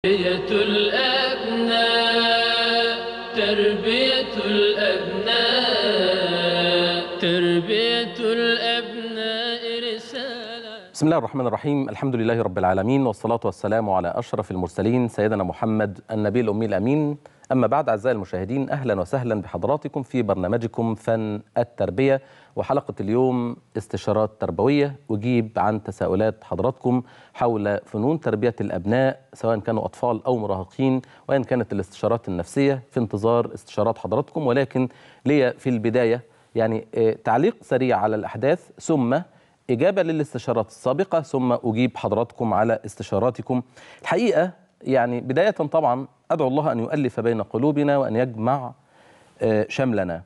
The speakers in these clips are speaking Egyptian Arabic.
تربية الأبناء تربية الأبناء تربية الأبناء رسالة بسم الله الرحمن الرحيم الحمد لله رب العالمين والصلاة والسلام على أشرف المرسلين سيدنا محمد النبي الأمي الأمين أما بعد أعزائي المشاهدين أهلا وسهلا بحضراتكم في برنامجكم فن التربية وحلقة اليوم استشارات تربوية أجيب عن تساؤلات حضراتكم حول فنون تربية الأبناء سواء كانوا أطفال أو مراهقين وإن كانت الاستشارات النفسية في انتظار استشارات حضراتكم ولكن لي في البداية يعني آه، تعليق سريع على الأحداث ثم إجابة للاستشارات السابقة ثم أجيب حضراتكم على استشاراتكم الحقيقة يعني بداية طبعا أدعو الله أن يؤلف بين قلوبنا وأن يجمع آه، شملنا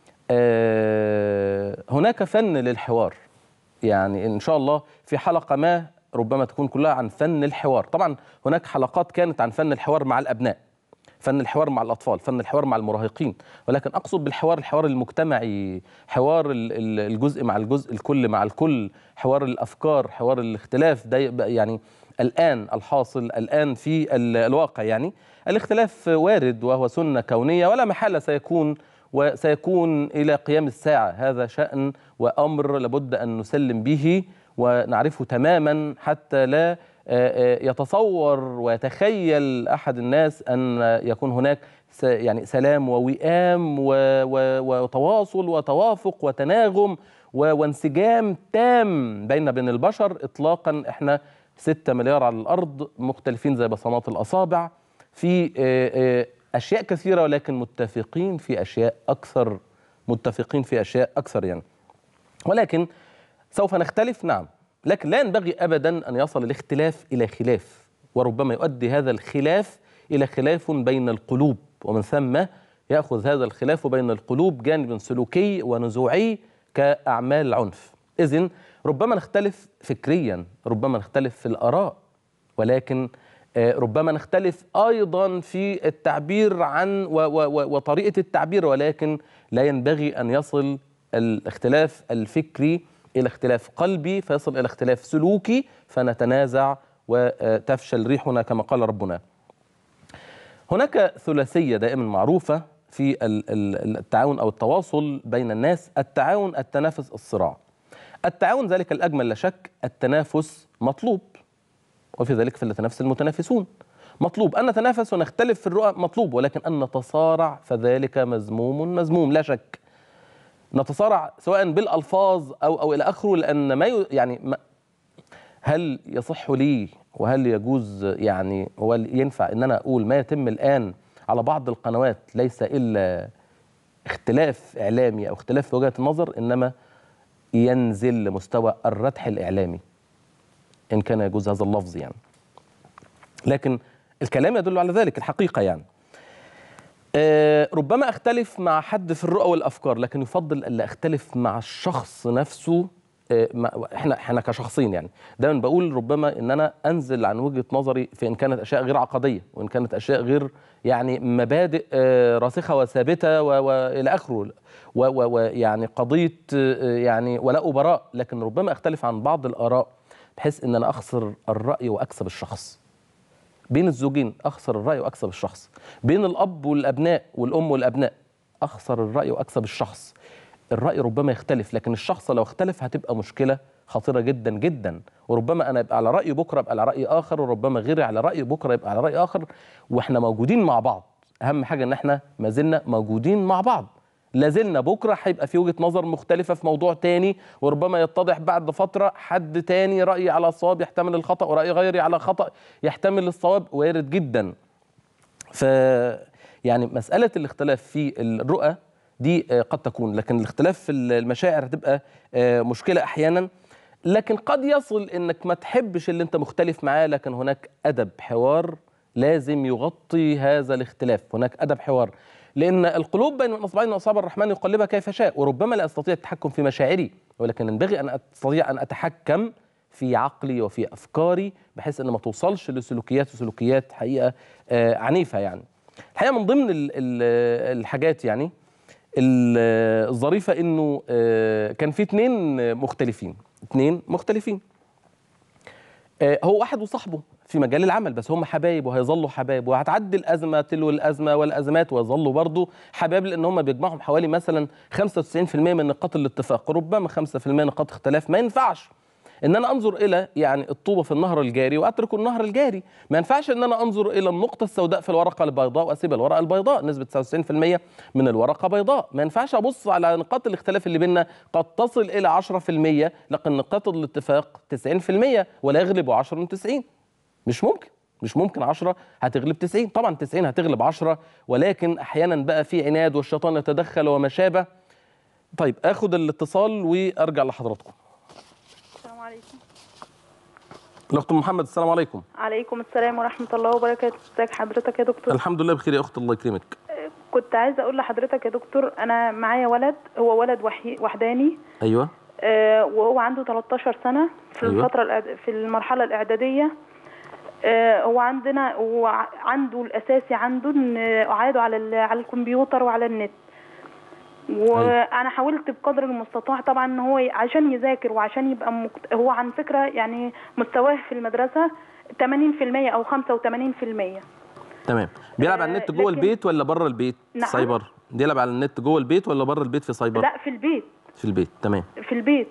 آه، هناك فن للحوار يعني إن شاء الله في حلقة ما ربما تكون كلها عن فن الحوار طبعا هناك حلقات كانت عن فن الحوار مع الأبناء فن الحوار مع الأطفال فن الحوار مع المراهقين ولكن أقصد بالحوار الحوار المجتمعي حوار ال- ال- الجزء مع الجزء الكل مع الكل حوار الأفكار حوار الاختلاف ده يبقى يعني الآن الحاصل الآن في ال- الواقع يعني الاختلاف وارد وهو سنة كونية ولا محالة سيكون وسيكون إلى قيام الساعة هذا شأن وأمر لابد أن نسلم به ونعرفه تماما حتى لا آه، آه، يتصور ويتخيل أحد الناس أن يكون هناك س- يعني سلام ووئام و- و- وتواصل وتوافق وتناغم و- وانسجام تام بين بين البشر إطلاقا إحنا ستة مليار على الأرض مختلفين زي بصمات الأصابع في آه، آه، أشياء كثيرة ولكن متفقين في أشياء أكثر متفقين في أشياء أكثر يعني ولكن سوف نختلف نعم لكن لا ينبغي ابدا ان يصل الاختلاف الى خلاف وربما يؤدي هذا الخلاف الى خلاف بين القلوب ومن ثم ياخذ هذا الخلاف بين القلوب جانب سلوكي ونزوعي كاعمال عنف اذن ربما نختلف فكريا ربما نختلف في الاراء ولكن آه، ربما نختلف ايضا في التعبير عن و و و وطريقه التعبير ولكن لا ينبغي ان يصل الاختلاف الفكري الى اختلاف قلبي فيصل الى اختلاف سلوكي فنتنازع وتفشل ريحنا كما قال ربنا. هناك ثلاثيه دائما معروفه في ال- ال- التعاون او التواصل بين الناس التعاون التنافس الصراع. التعاون ذلك الاجمل لا شك التنافس مطلوب وفي ذلك فليتنافس المتنافسون مطلوب أن نتنافس ونختلف في الرؤى مطلوب ولكن أن نتصارع فذلك مذموم مذموم لا شك نتصارع سواء بالألفاظ أو أو إلى آخره لأن ما ي- يعني ما هل يصح لي وهل يجوز يعني هو ينفع ان انا اقول ما يتم الان على بعض القنوات ليس الا اختلاف اعلامي او اختلاف في وجهه النظر انما ينزل لمستوى الردح الاعلامي ان كان يجوز هذا اللفظ يعني لكن الكلام يدل على ذلك الحقيقه يعني آه، ربما اختلف مع حد في الرؤى والافكار لكن يفضل الا اختلف مع الشخص نفسه آه، مع- احنا احنا كشخصين يعني دايما بقول ربما ان انا انزل عن وجهه نظري في ان كانت اشياء غير عقديه وان كانت اشياء غير يعني مبادئ آه، راسخه وثابته و- والى اخره ويعني قضيه آه، يعني ولاء وبراء لكن ربما اختلف عن بعض الاراء بحيث ان انا اخسر الراي واكسب الشخص بين الزوجين اخسر الراي واكسب الشخص بين الاب والابناء والام والابناء اخسر الراي واكسب الشخص الراي ربما يختلف لكن الشخص لو اختلف هتبقى مشكله خطيره جدا جدا وربما انا ابقى على راي بكره ابقى على راي اخر وربما غيري على راي بكره يبقى على راي اخر واحنا موجودين مع بعض اهم حاجه ان احنا ما زلنا موجودين مع بعض لازلنا بكره هيبقى في وجهه نظر مختلفه في موضوع تاني وربما يتضح بعد فتره حد تاني راي على الصواب يحتمل الخطا وراي غيري على خطا يحتمل الصواب وارد جدا ف يعني مساله الاختلاف في الرؤى دي آه، قد تكون لكن الاختلاف في المشاعر هتبقى آه، مشكله احيانا لكن قد يصل انك ما تحبش اللي انت مختلف معاه لكن هناك ادب حوار لازم يغطي هذا الاختلاف هناك ادب حوار لان القلوب بين اصبعين اصابع الرحمن يقلبها كيف شاء وربما لا استطيع التحكم في مشاعري ولكن ينبغي ان استطيع ان اتحكم في عقلي وفي افكاري بحيث ان ما توصلش لسلوكيات وسلوكيات حقيقه آه، عنيفه يعني الحقيقه من ضمن ال- ال- الحاجات يعني ال- الظريفه انه آه، كان في اتنين مختلفين اتنين مختلفين آه، هو واحد وصاحبه في مجال العمل بس هم حبايب وهيظلوا حبايب وهتعدي الازمه تلو الازمه والازمات ويظلوا برضه حبايب لان هم بيجمعهم حوالي مثلا 95% من نقاط الاتفاق ربما 5% نقاط اختلاف ما ينفعش ان انا انظر الى يعني الطوبه في النهر الجاري واترك النهر الجاري ما ينفعش ان انا انظر الى النقطه السوداء في الورقه البيضاء واسيب الورقه البيضاء نسبه 99% من الورقه بيضاء ما ينفعش ابص على نقاط الاختلاف اللي بيننا قد تصل الى 10% لكن نقاط الاتفاق 90% ولا يغلب 10 من 90 مش ممكن مش ممكن 10 هتغلب 90 طبعا 90 هتغلب 10 ولكن احيانا بقى في عناد والشيطان يتدخل وما شابه طيب اخد الاتصال وارجع لحضراتكم السلام عليكم الاخت محمد السلام عليكم عليكم السلام ورحمة الله وبركاته ازيك حضرتك يا دكتور الحمد لله بخير يا اخت الله يكرمك كنت عايزة أقول لحضرتك يا دكتور أنا معايا ولد هو ولد وحي... وحداني ايوه آه وهو عنده 13 سنة في أيوة. الفترة الإعد... في المرحلة الإعدادية آه هو عندنا هو ع- عنده الأساسي عنده إن أعاده على ال... على الكمبيوتر وعلى النت وانا حاولت بقدر المستطاع طبعا ان هو ي- عشان يذاكر وعشان يبقى مكت... هو عن فكره يعني مستواه في المدرسه 80% او 85% تمام بيلعب على آه، النت جوه لكن- البيت ولا بره البيت نعم. سايبر بيلعب على النت جوه البيت ولا بره البيت في سايبر لا في البيت في البيت تمام في البيت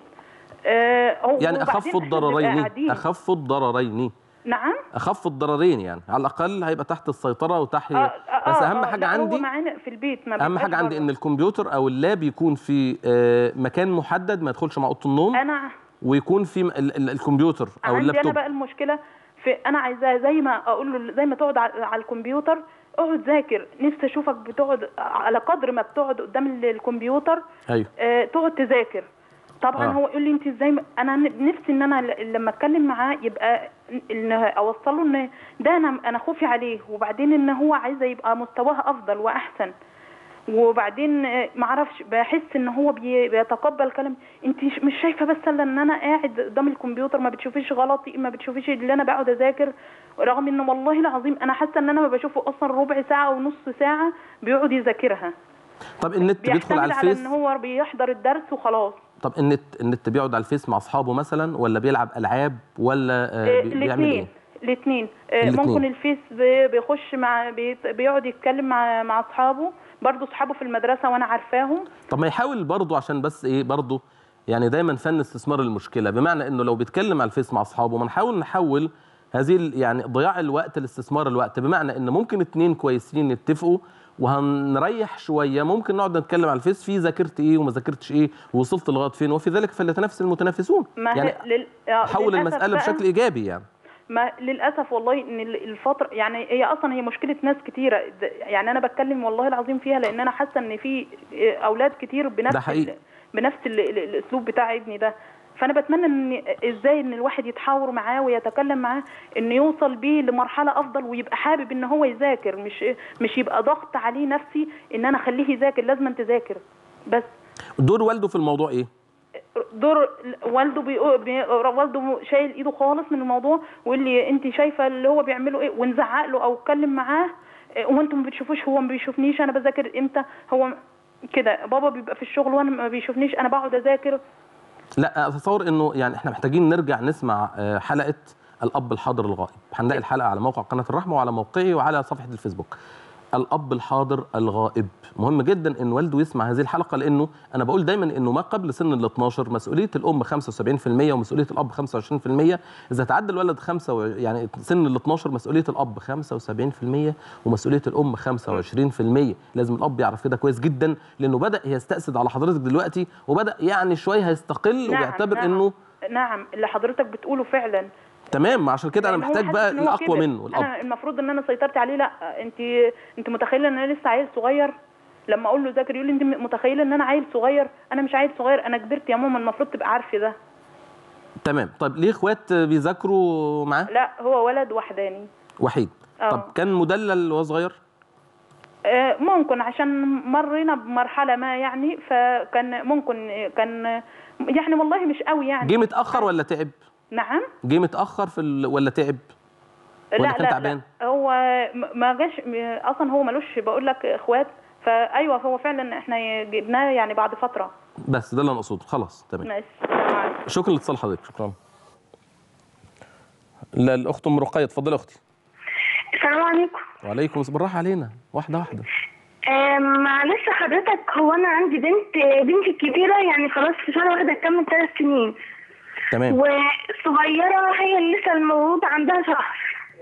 آه هو يعني وبعدين اخف إحنا بنبقى الضررين قاعدين. اخف الضررين نعم اخف الضررين يعني على الاقل هيبقى تحت السيطره وتحت آه آه بس آه اهم آه، حاجه لا، عندي هو معانا في البيت ما اهم بيبقاش حاجه عندي بره. ان الكمبيوتر او اللاب يكون في آه، مكان محدد ما يدخلش مع اوضه النوم انا ويكون في م- ال- ال- الكمبيوتر او عندي انا اللابتوب بقى المشكله في انا عايزاه زي ما اقول له زي ما تقعد على على الكمبيوتر اقعد ذاكر نفسي اشوفك بتقعد على قدر ما بتقعد قدام ال- الكمبيوتر ايوه آه، تقعد تذاكر طبعا آه. هو يقول لي انت ازاي م- انا ن- نفسي ان انا ل- لما اتكلم معاه يبقى ان اوصله ان ده انا انا خوفي عليه وبعدين ان هو عايزه يبقى مستواه افضل واحسن وبعدين آه، معرفش بحس ان هو بي- بيتقبل كلام انت ش- مش شايفه بس الا ان انا قاعد قدام الكمبيوتر ما بتشوفيش غلطي ما بتشوفيش اللي انا بقعد اذاكر رغم ان والله العظيم انا حاسه ان انا ما بشوفه اصلا ربع ساعه ونص ساعه بيقعد يذاكرها طب النت بيدخل بيعتمد على على الفيس ان هو بيحضر الدرس وخلاص طب النت النت بيقعد على الفيس مع اصحابه مثلا ولا بيلعب العاب ولا آه، بي- بيعمل ايه الاثنين الاثنين الاتنين. ممكن الفيس بي- بيخش مع بيت- بيقعد يتكلم مع مع اصحابه برضه اصحابه في المدرسه وانا عارفاهم طب ما يحاول برضه عشان بس ايه برضه يعني دايما فن استثمار المشكله بمعنى انه لو بيتكلم على الفيس مع اصحابه ما نحاول نحول هذه ال- يعني ضياع الوقت لاستثمار الوقت بمعنى ان ممكن اتنين كويسين يتفقوا وهنريح شويه ممكن نقعد نتكلم على الفيس في ذاكرت ايه وما ذاكرتش ايه ووصلت لغايه فين وفي ذلك فليتنافس المتنافسون ما هي يعني لل... آه، حول للأسف المساله بقى- بشكل ايجابي يعني ما للاسف والله ان ال- الفتره يعني هي اصلا هي مشكله ناس كتيره د- يعني انا بتكلم والله العظيم فيها لان انا حاسه ان في اولاد كتير بنفس ده حقيقي. ال- بنفس ال- ال- الاسلوب بتاع ابني ده فانا بتمنى ان ازاي ان الواحد يتحاور معاه ويتكلم معاه ان يوصل بيه لمرحله افضل ويبقى حابب ان هو يذاكر مش مش يبقى ضغط عليه نفسي ان انا اخليه يذاكر لازم تذاكر بس دور والده في الموضوع ايه دور والده بيقو- بي... والده شايل ايده خالص من الموضوع ويقول لي انت شايفه اللي هو بيعمله ايه ونزعق له او اتكلم معاه إيه، وانتم ما بتشوفوش هو ما بيشوفنيش انا بذاكر امتى هو كده بابا بيبقى في الشغل وانا ما بيشوفنيش انا بقعد اذاكر لا اتصور انه يعني احنا محتاجين نرجع نسمع آه، حلقه الاب الحاضر الغائب هنلاقي الحلقه على موقع قناه الرحمه وعلى موقعي وعلى صفحه الفيسبوك الاب الحاضر الغائب مهم جدا ان والده يسمع هذه الحلقه لانه انا بقول دايما انه ما قبل سن ال 12 مسؤوليه الام 75% ومسؤوليه الاب 25% اذا تعدى الولد خمسة و... يعني سن ال 12 مسؤوليه الاب 75% ومسؤوليه الام 25% لازم الاب يعرف كده كويس جدا لانه بدا يستأسد على حضرتك دلوقتي وبدا يعني شويه هيستقل نعم ويعتبر نعم انه نعم اللي حضرتك بتقوله فعلا تمام ما عشان كده انا لأن هو محتاج حاسس بقى إن هو الاقوى كبر. منه الاب انا المفروض ان انا سيطرت عليه لا انت انت متخيله ان انا لسه عيل صغير لما اقول له ذاكر يقول لي انت متخيله ان انا عيل صغير انا مش عيل صغير انا كبرت يا ماما المفروض تبقى عارفه ده تمام طيب ليه اخوات بيذاكروا معاه لا هو ولد وحداني وحيد آه. طب كان مدلل وهو صغير آه، ممكن عشان مرينا بمرحله ما يعني فكان ممكن كان يعني والله مش قوي يعني جه متاخر ولا تعب نعم جه متاخر في ال... ولا تعب ولا لا كان لا, تعبان لا هو م- ما جاش م- اصلا هو ملوش بقول لك اخوات فايوه هو فعلا احنا جبناه يعني بعد فتره بس ده اللي انا اقصده خلاص تمام ماشي السلام عليكم. شكرا لاتصال حضرتك شكرا لا الاخت ام رقيه اتفضلي يا اختي السلام عليكم وعليكم السلام بالراحه علينا واحده واحده آه، معلش حضرتك هو انا عندي بنت بنتي الكبيره يعني خلاص في سنه واحده تكمل ثلاث سنين تمام والصغيره هي اللي لسه المولود عندها شهر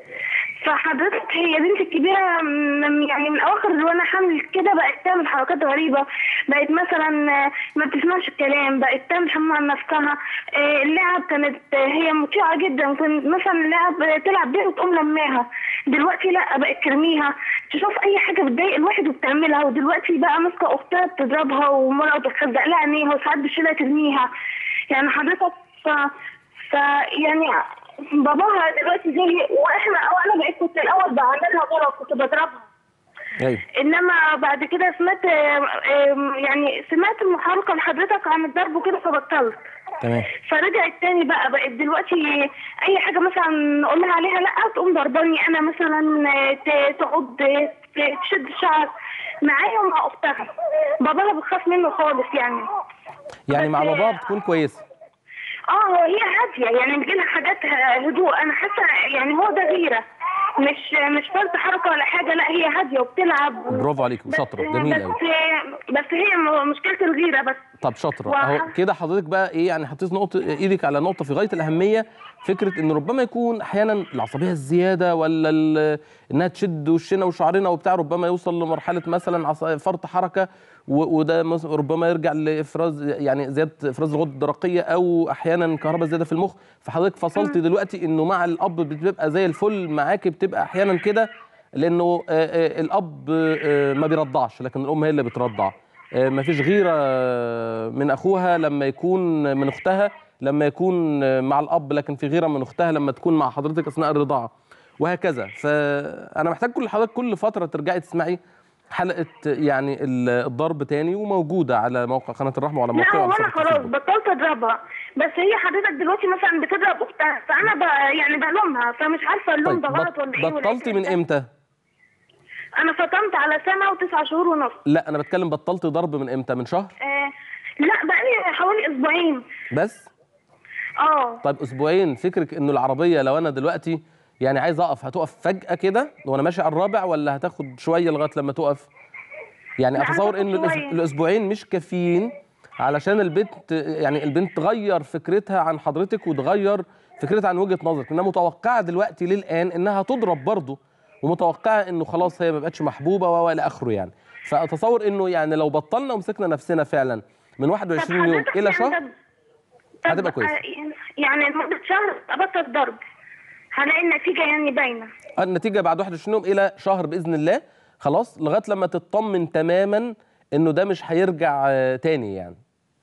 فحضرتك هي بنتي الكبيره من يعني من اواخر وانا حامل كده بقت تعمل حركات غريبه بقت مثلا آه، ما بتسمعش الكلام بقت تعمل حمام عن نفسها آه، اللعب كانت آه، هي مطيعه جدا كنت مثلا اللعب تلعب بيها وتقوم لماها دلوقتي لا بقت ترميها تشوف اي حاجه بتضايق الواحد وبتعملها ودلوقتي بقى ماسكه اختها بتضربها ومره بتخزق لها عينيها وساعات بتشيلها ترميها يعني حضرتك ف... ف يعني باباها دلوقتي زي واحنا وانا بقيت كنت الاول بعملها غلط كنت بضربها ايوه انما بعد كده سمعت آم، يعني سمعت محاولة لحضرتك عن الضرب وكده فبطلت تمام فرجعت تاني بقى بقت دلوقتي اي حاجه مثلا نقول لها عليها لا تقوم ضرباني انا مثلا ت- تقعد ت- تشد الشعر معايا ومع اختها باباها بتخاف منه خالص يعني يعني مع بس- باباها بتكون كويسه اه هي هاديه يعني بتجيلها حاجات هدوء انا حاسه يعني هو ده غيره مش مش فرط حركه ولا حاجه لا هي هاديه وبتلعب برافو عليك وشاطره بس- جميل قوي بس بس هي م- مشكله الغيره بس طب شاطره و- اهو كده حضرتك بقى ايه يعني حطيت نقطه ايدك على نقطه في غايه الاهميه فكره ان ربما يكون احيانا العصبيه الزياده ولا ال- انها تشد وشنا وشعرنا وبتاع ربما يوصل لمرحله مثلا عص- فرط حركه و- وده مس- ربما يرجع لافراز يعني زياده افراز الغده الدرقيه او احيانا كهرباء زياده في المخ فحضرتك فصلت دلوقتي انه مع الاب بتبقى زي الفل معاكي بتبقى احيانا كده لانه آه، آه، الاب آه، ما بيرضعش لكن الام هي اللي بترضع آه، مفيش غيره آه، من اخوها لما يكون من اختها لما يكون آه، مع الاب لكن في غيره من اختها لما تكون مع حضرتك اثناء الرضاعه وهكذا فانا محتاج كل حضرتك كل فتره ترجعي تسمعي حلقه يعني ال- الضرب تاني وموجوده على موقع قناه الرحمه وعلى لا موقع هو انا خلاص الفيسبوك. بطلت اضربها بس هي حضرتك دلوقتي مثلا بتضرب اختها فانا ب... يعني بلومها فمش عارفه اللوم طيب ده غلط بط- ولا ايه ولا بطلتي إيه. من امتى؟ انا فطمت على سنه وتسع شهور ونص لا انا بتكلم بطلتي ضرب من امتى؟ من شهر آه لا بقالي حوالي اسبوعين بس؟ اه طيب اسبوعين فكرك انه العربيه لو انا دلوقتي يعني عايز اقف هتقف فجاه كده وانا ماشي على الرابع ولا هتاخد شويه لغايه لما تقف يعني لا، اتصور هتاخد انه الأس- شوية. الاسبوعين مش كافيين علشان البنت يعني البنت تغير فكرتها عن حضرتك وتغير فكرتها عن وجهه نظرك انها متوقعه دلوقتي للان انها تضرب برضه ومتوقعه انه خلاص هي ما بقتش محبوبه و- والى اخره يعني فاتصور انه يعني لو بطلنا ومسكنا نفسنا فعلا من 21 يوم حضرتك الى يعني شهر طب- طب هتبقى كويسة. آه، يعني لمده شهر ابطل ضرب هلاقي النتيجه يعني باينه النتيجه بعد 21 يوم الى شهر باذن الله خلاص لغايه لما تطمن تماما انه ده مش هيرجع آه، تاني يعني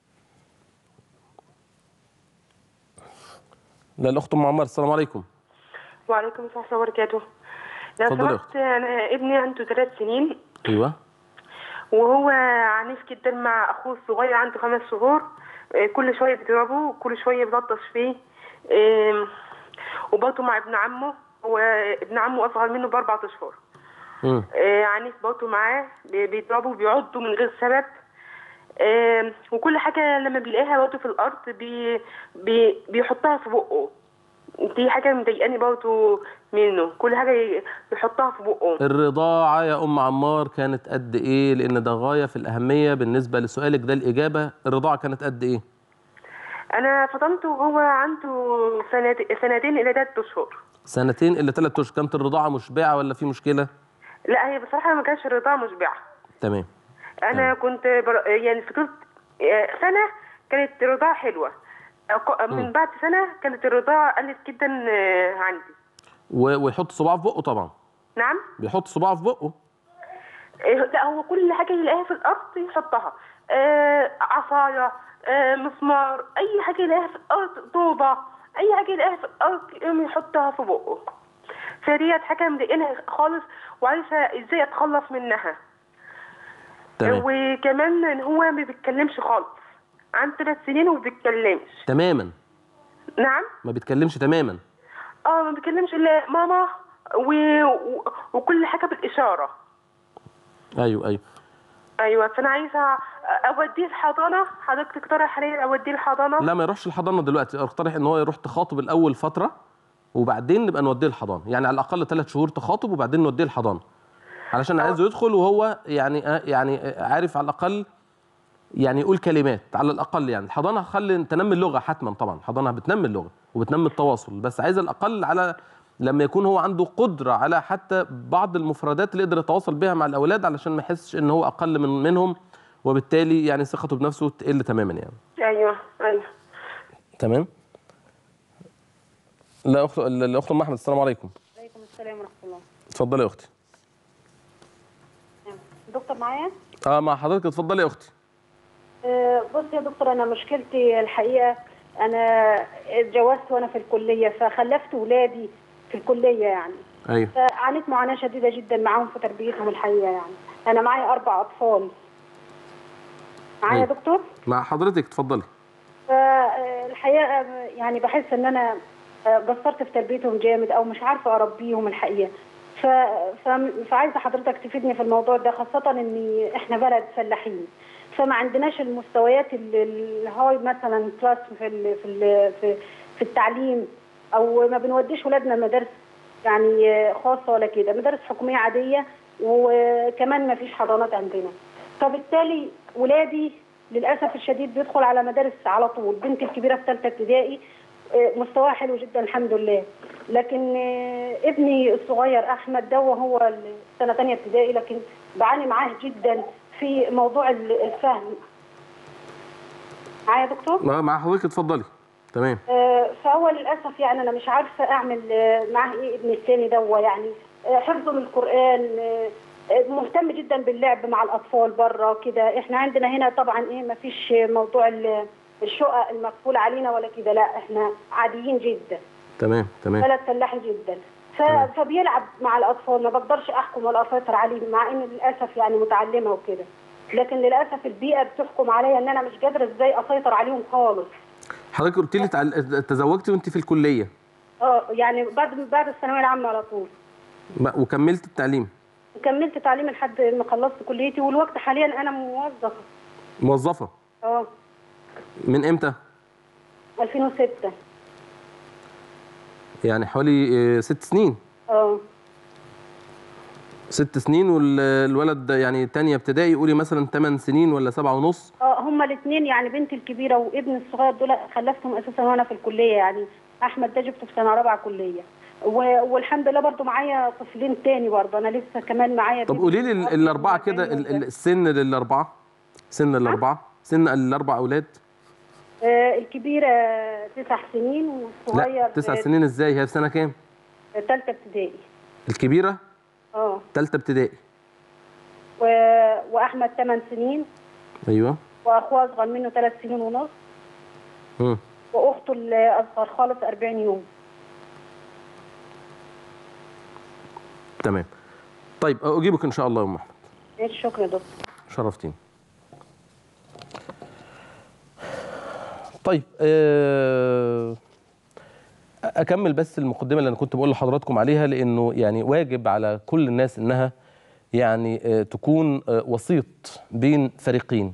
لا الاخت ام عمار السلام عليكم وعليكم السلام ورحمة الله وبركاته لو اتفضلي يا سمحت أنا ابني عنده ثلاث سنين ايوه وهو عنيف جدا مع أخوه الصغير عنده خمس شهور آه، كل شوية بيضربه وكل شوية بيلطش فيه آم، وبرضه مع ابن عمه وابن عمه أصغر منه بأربع أشهر امم آه، عنيف برضه معاه بي- بيضربه وبيعضه من غير سبب آم، وكل حاجة لما بيلاقيها برضه في الأرض بي بي بيحطها في بقه دي حاجة مضايقاني برضه منه كل حاجة ي- يحطها في بقه الرضاعه يا ام عمار كانت قد ايه لان ده غايه في الاهميه بالنسبه لسؤالك ده الاجابه الرضاعه كانت قد ايه أنا فطمته وهو عنده سنت... سنتين إلى ثلاث أشهر سنتين الا ثلاث اشهر كانت الرضاعه مشبعه ولا في مشكله لا هي بصراحة ما كانش الرضاعة مشبعة تمام أنا كنت بر... يعني فضلت آه، سنة كانت الرضاعة حلوة أق- من بعد سنة كانت الرضاعة قلت جدا آه، عندي و- ويحط صباعه في بقه طبعا نعم بيحط صباعه في بقه إيه، لا هو كل حاجة يلاقيها في الأرض يحطها آه عصاية آه مسمار أي حاجة يلاقيها في الأرض طوبة أي حاجة يلاقيها في الأرض يقوم يحطها في بقه فديت حاجة مضايقاني خالص وعايزة ازاي اتخلص منها تمام وكمان ان هو ما بيتكلمش خالص عنده ثلاث سنين وما بيتكلمش تماما نعم ما بيتكلمش تماما اه ما بيتكلمش الا ماما و... و... وكل حاجة بالإشارة ايوه ايوه ايوه فانا عايزه اوديه الحضانه حضرتك تقترح عليا اوديه الحضانه لا ما يروحش الحضانه دلوقتي اقترح ان هو يروح تخاطب الاول فتره وبعدين نبقى نوديه الحضانه يعني على الاقل ثلاث شهور تخاطب وبعدين نوديه الحضانه علشان عايزه يدخل وهو يعني آه، يعني آه، عارف على الاقل يعني يقول كلمات على الاقل يعني الحضانه هتخلي تنمي اللغه حتما طبعا الحضانه بتنمي اللغه وبتنمي التواصل بس عايز الاقل على لما يكون هو عنده قدره على حتى بعض المفردات اللي يقدر يتواصل بها مع الاولاد علشان ما يحسش ان هو اقل من منهم وبالتالي يعني ثقته بنفسه تقل تماما يعني ايوه ايوه تمام لا اخت الاخت ام احمد السلام عليكم عليكم السلام ورحمه الله اتفضلي يا اختي دكتور معايا اه مع حضرتك اتفضلي يا اختي آه، بص يا دكتور انا مشكلتي الحقيقه انا اتجوزت وانا في الكليه فخلفت ولادي في الكليه يعني ايوه فعانيت معاناه شديده جدا معاهم في تربيتهم الحقيقه يعني انا معايا اربع اطفال معايا يا أيوة. دكتور مع حضرتك اتفضلي فالحقيقه يعني بحس ان انا قصرت في تربيتهم جامد او مش عارفه اربيهم الحقيقه ف... ف... فعايزه حضرتك تفيدني في الموضوع ده خاصه ان احنا بلد فلاحين فما عندناش المستويات ال- الهاي مثلا كلاس في ال... في ال... في في التعليم او ما بنوديش ولادنا مدارس يعني خاصه ولا كده مدارس حكوميه عاديه وكمان ما فيش حضانات عندنا فبالتالي ولادي للاسف الشديد بيدخل على مدارس على طول بنتي الكبيره في ثالثه ابتدائي آه، مستواها حلو جدا الحمد لله لكن آه، ابني الصغير احمد ده وهو ال- سنه ثانيه ابتدائي لكن بعاني معاه جدا في موضوع ال- الفهم معايا يا دكتور مع مع حضرتك اتفضلي تمام آه، فهو للاسف يعني انا مش عارفه اعمل آه، معاه ايه ابني الثاني ده يعني آه، حفظه من القران آه، آه، مهتم جدا باللعب مع الاطفال بره كده احنا عندنا هنا طبعا ايه ما فيش موضوع ال- الشقق المقفوله علينا ولا كده لا احنا عاديين جدا تمام تمام بلد فلاحي جدا ف... تمام. فبيلعب مع الاطفال ما بقدرش احكم ولا اسيطر عليه مع ان للاسف يعني متعلمه وكده لكن للاسف البيئه بتحكم عليا ان انا مش قادره ازاي اسيطر عليهم خالص حضرتك قلت لي تعل- تزوجتي وانت في الكليه اه يعني بعد بعد الثانويه العامه على طول ما- وكملت التعليم كملت تعليم لحد ما خلصت كليتي والوقت حاليا انا موظفه موظفه اه من امتى 2006 يعني حوالي آه، ست سنين اه ست سنين والولد يعني تانية ابتدائي قولي مثلا 8 سنين ولا سبعة ونص اه هما الاثنين يعني بنتي الكبيره وابني الصغير دول خلفتهم اساسا وانا في الكليه يعني احمد ده جبته في سنه رابعه كليه و- والحمد لله برضو معايا طفلين تاني برضو انا لسه كمان معايا طب بنت قولي لي ال- صغيرة الأربعة من كده ال- 40 ال- السن للأربعة سن الأربعة سن الأربع أولاد آه الكبيره تسع سنين والصغير لا تسع سنين ازاي هي في سنة كام ثالثه ابتدائي الكبيرة اه تالتة ابتدائي و... واحمد ثمان سنين أيوه واخوه اصغر منه ثلاث سنين ونص مم. واخته الاصغر خالص 40 يوم تمام طيب أجيبك إن شاء الله يا أم أحمد ماشي شكرا يا دكتور شرفتيني طيب آه، اكمل بس المقدمه اللي انا كنت بقول لحضراتكم عليها لانه يعني واجب على كل الناس انها يعني آه، تكون آه، وسيط بين فريقين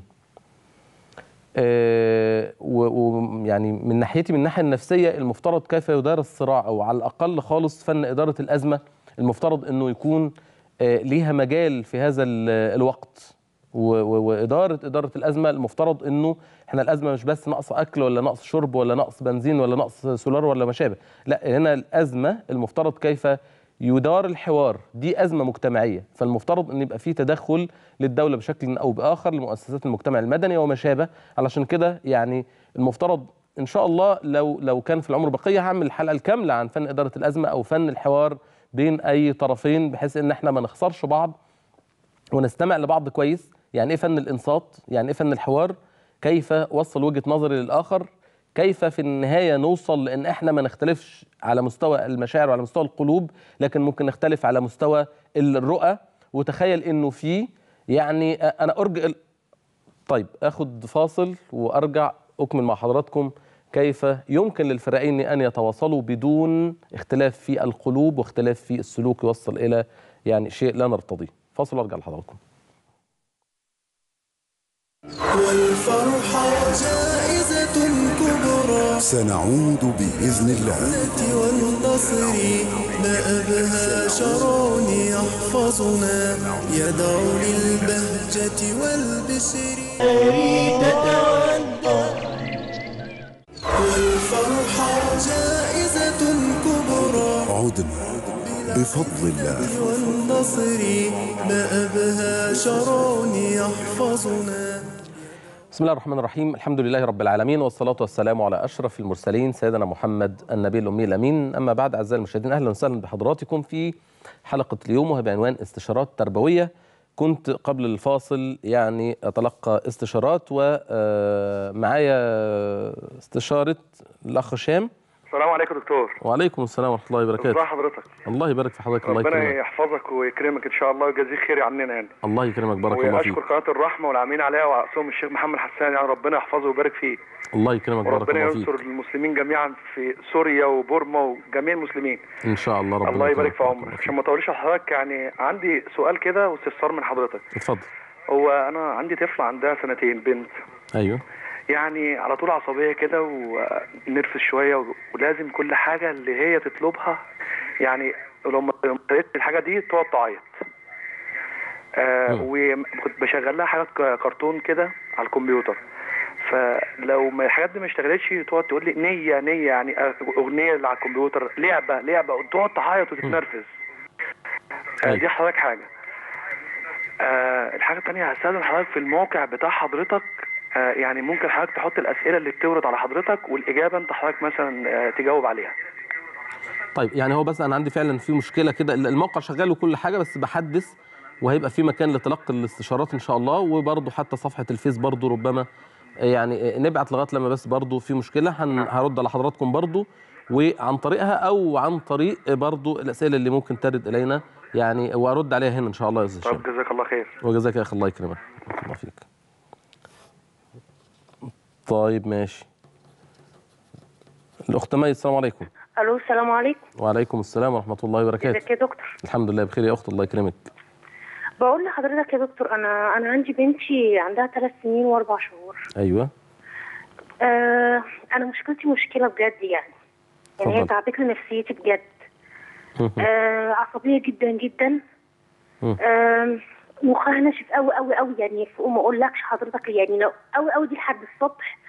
آه، ويعني من ناحيتي من الناحيه النفسيه المفترض كيف يدار الصراع او على الاقل خالص فن اداره الازمه المفترض انه يكون آه، ليها مجال في هذا ال- الوقت و- و- واداره اداره الازمه المفترض انه احنا الازمه مش بس نقص اكل ولا نقص شرب ولا نقص بنزين ولا نقص سولار ولا ما شابه لا هنا الازمه المفترض كيف يدار الحوار دي ازمه مجتمعيه فالمفترض ان يبقى في تدخل للدوله بشكل او باخر لمؤسسات المجتمع المدني وما شابه علشان كده يعني المفترض ان شاء الله لو لو كان في العمر بقيه هعمل الحلقه الكامله عن فن اداره الازمه او فن الحوار بين اي طرفين بحيث ان احنا ما نخسرش بعض ونستمع لبعض كويس يعني ايه فن الانصات يعني ايه فن الحوار كيف وصل وجهه نظري للاخر كيف في النهايه نوصل لان احنا ما نختلفش على مستوى المشاعر وعلى مستوى القلوب لكن ممكن نختلف على مستوى الرؤى وتخيل انه في يعني انا ارجع طيب اخد فاصل وارجع اكمل مع حضراتكم كيف يمكن للفريقين ان يتواصلوا بدون اختلاف في القلوب واختلاف في السلوك يوصل الى يعني شيء لا نرتضيه فاصل وارجع لحضراتكم والفرحة جائزة كبرى سنعود بإذن الله والنصر ما أبهى شرون يحفظنا يدعو للبهجة والبشر تتعدى والفرحة جائزة كبرى عدنا بفضل الله والنصر ما أبهى شرون يحفظنا بسم الله الرحمن الرحيم الحمد لله رب العالمين والصلاة والسلام على أشرف المرسلين سيدنا محمد النبي الأمي الأمين أما بعد أعزائي المشاهدين أهلا وسهلا بحضراتكم في حلقة اليوم وهي بعنوان استشارات تربوية كنت قبل الفاصل يعني أتلقى استشارات ومعايا استشارة الأخ هشام السلام عليكم دكتور وعليكم السلام ورحمة الله ازي وبركاته حضرتك الله يبارك في حضرتك الله ربنا يكرمك يحفظك ويكرمك ان شاء الله ويجازيك خير عننا يعني الله يكرمك بارك الله فيك واشكر قناه الرحمه والعاملين عليها وعصوم الشيخ محمد حسان يعني ربنا يحفظه ويبارك فيه الله يكرمك بارك وربنا الله فيك ينصر المسلمين جميعا في سوريا وبورما وجميع المسلمين إن شاء الله ربنا الله يبارك يكرمك. في بارك الله عمرك فيك. عشان ما اطولش على حضرتك يعني عندي سؤال كده واستفسار من حضرتك اتفضل هو انا عندي طفله عندها سنتين بنت أيوه يعني على طول عصبيه كده ونرفز شويه و- ولازم كل حاجه اللي هي تطلبها يعني لما لما ابتديت الحاجه دي تقعد تعيط آه مم. وكنت بشغل لها حاجات ك- كرتون كده على الكمبيوتر فلو ما الحاجات دي ما اشتغلتش تقعد تقول لي نيه نيه يعني آه، اغنيه اللي على الكمبيوتر لعبه لعبه تقعد تعيط وتتنرفز آه أيوة. دي حضرتك حاجه آه الحاجه الثانيه هستاذن حضرتك في الموقع بتاع حضرتك آه يعني ممكن حضرتك تحط الاسئله اللي بتورد على حضرتك والاجابه انت حضرتك مثلا آه تجاوب عليها طيب يعني هو بس انا عندي فعلا في مشكله كده الموقع شغال وكل حاجه بس بحدث وهيبقى في مكان لتلقي الاستشارات ان شاء الله وبرضه حتى صفحه الفيس برضه ربما يعني نبعت لغايه لما بس برضه في مشكله هن- هرد على حضراتكم برضه وعن طريقها او عن طريق برضه الاسئله اللي ممكن ترد الينا يعني وارد عليها هنا ان شاء الله يا استاذ هشام طب جزاك الله خير وجزاك يا اخي الله يكرمك بارك الله فيك طيب ماشي الاخت مي السلام عليكم الو السلام عليكم وعليكم السلام ورحمه الله وبركاته ازيك يا دكتور الحمد لله بخير يا اخت الله يكرمك بقول لحضرتك يا دكتور انا انا عندي بنتي عندها ثلاث سنين واربع شهور ايوه آه انا مشكلتي مشكله بجد يعني يعني هي اتفضل. تعبت لي نفسيتي بجد مهم. آه عصبيه جدا جدا مم. آه مخها ناشف قوي قوي قوي يعني فوق ما اقولكش حضرتك يعني لو قوي قوي دي لحد الصبح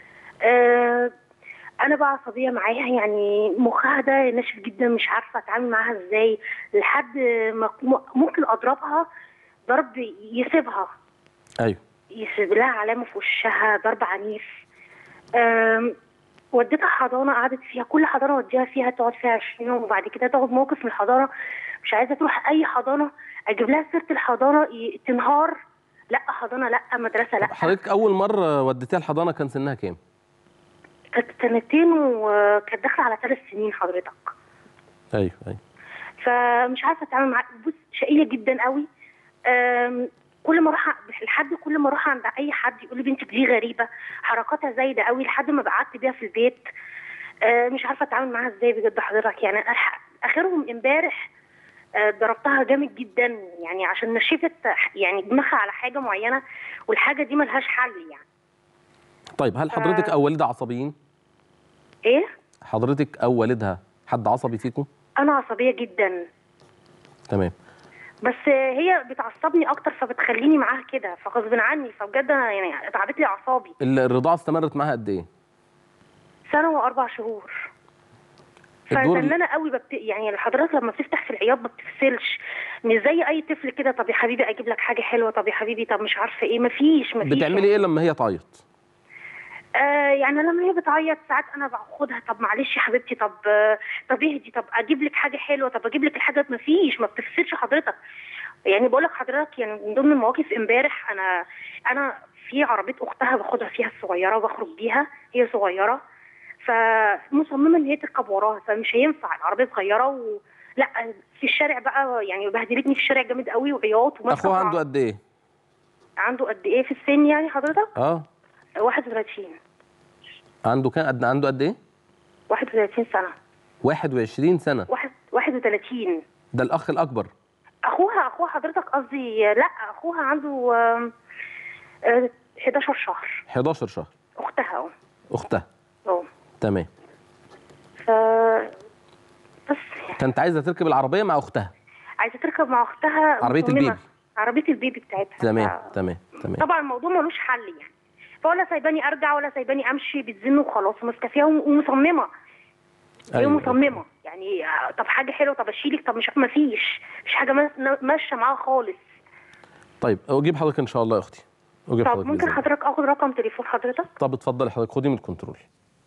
آه انا بقى عصبيه معاها يعني مخها ده ناشف جدا مش عارفه اتعامل معاها ازاي لحد ما م- ممكن اضربها ضرب يسيبها ايوه يسيب لها علامه في وشها ضرب عنيف آم، وديتها حضانه قعدت فيها كل حضانه وديها فيها تقعد فيها 20 يوم وبعد كده تاخد موقف من الحضانه مش عايزه تروح اي حضانه اجيب لها سيره الحضانه ي- تنهار لا حضانه لا مدرسه لا طب حضرتك اول مره وديتيها الحضانه كان سنها كام كانت سنتين وكانت داخله على ثلاث سنين حضرتك ايوه ايوه فمش عارفه اتعامل معاها بص شقيه جدا قوي أم، كل ما اروح لحد كل ما اروح عند اي حد يقول لي بنتك دي غريبه حركاتها زايده قوي لحد ما قعدت بيها في البيت أه، مش عارفه اتعامل معاها ازاي بجد حضرتك يعني ألح- اخرهم امبارح أه، ضربتها جامد جدا يعني عشان نشفت يعني دماغها على حاجه معينه والحاجه دي ملهاش حل يعني طيب هل حضرتك او والدها عصبيين ايه حضرتك او والدها حد عصبي فيكم انا عصبيه جدا تمام بس هي بتعصبني اكتر فبتخليني معاها كده فغصب عني فبجد أنا يعني تعبت لي اعصابي ال- الرضاعه استمرت معاها قد ايه سنه واربع شهور الدور ال- فزنانه قوي ببت... يعني حضرتك لما بتفتح في العياط ما بتفصلش مش زي اي طفل كده طب يا حبيبي اجيب لك حاجه حلوه طب يا حبيبي طب مش عارفه ايه مفيش مفيش بتعملي ايه لما هي تعيط آه يعني لما هي بتعيط ساعات انا باخدها طب معلش يا حبيبتي طب آه طب اهدي طب اجيب لك حاجه حلوه طب اجيب لك الحاجه ما فيش ما بتفصلش حضرتك يعني بقول لك حضرتك يعني من ضمن المواقف امبارح انا انا في عربيه اختها باخدها فيها الصغيره وبخرج بيها هي صغيره فمصممه ان هي تركب وراها فمش هينفع العربيه صغيره و لا في الشارع بقى يعني بهدلتني في الشارع جامد قوي وعياط وماسكة اخوها في عنده ع- قد ايه عنده قد ايه في السن يعني حضرتك اه 31 عنده كان قد عنده قد ايه 31 سنه 21 سنه واحد 31 ده الاخ الاكبر اخوها اخوها حضرتك قصدي لا اخوها عنده آم، آه، 11 شهر 11 شهر اختها اه اختها اه تمام ف بس كانت عايزه تركب العربيه مع اختها عايزه تركب مع اختها عربية مصممة. البيبي. عربيه البيبي بتاعتها تمام ف- تمام تمام طبعا الموضوع ملوش حل يعني فولا سايباني ارجع ولا سايباني امشي بتزن وخلاص وماسكه فيها ومصممه هي أيوة. مصممه يعني آه، طب حاجه حلوه طب اشيلك طب مش ما فيش مش حاجه ما- ماشيه معاها خالص طيب اجيب حضرتك ان شاء الله يا اختي اجيب طب حضرتك ممكن بإذن الله. حضرتك اخد رقم تليفون حضرتك طب اتفضلي حضرتك خدي من الكنترول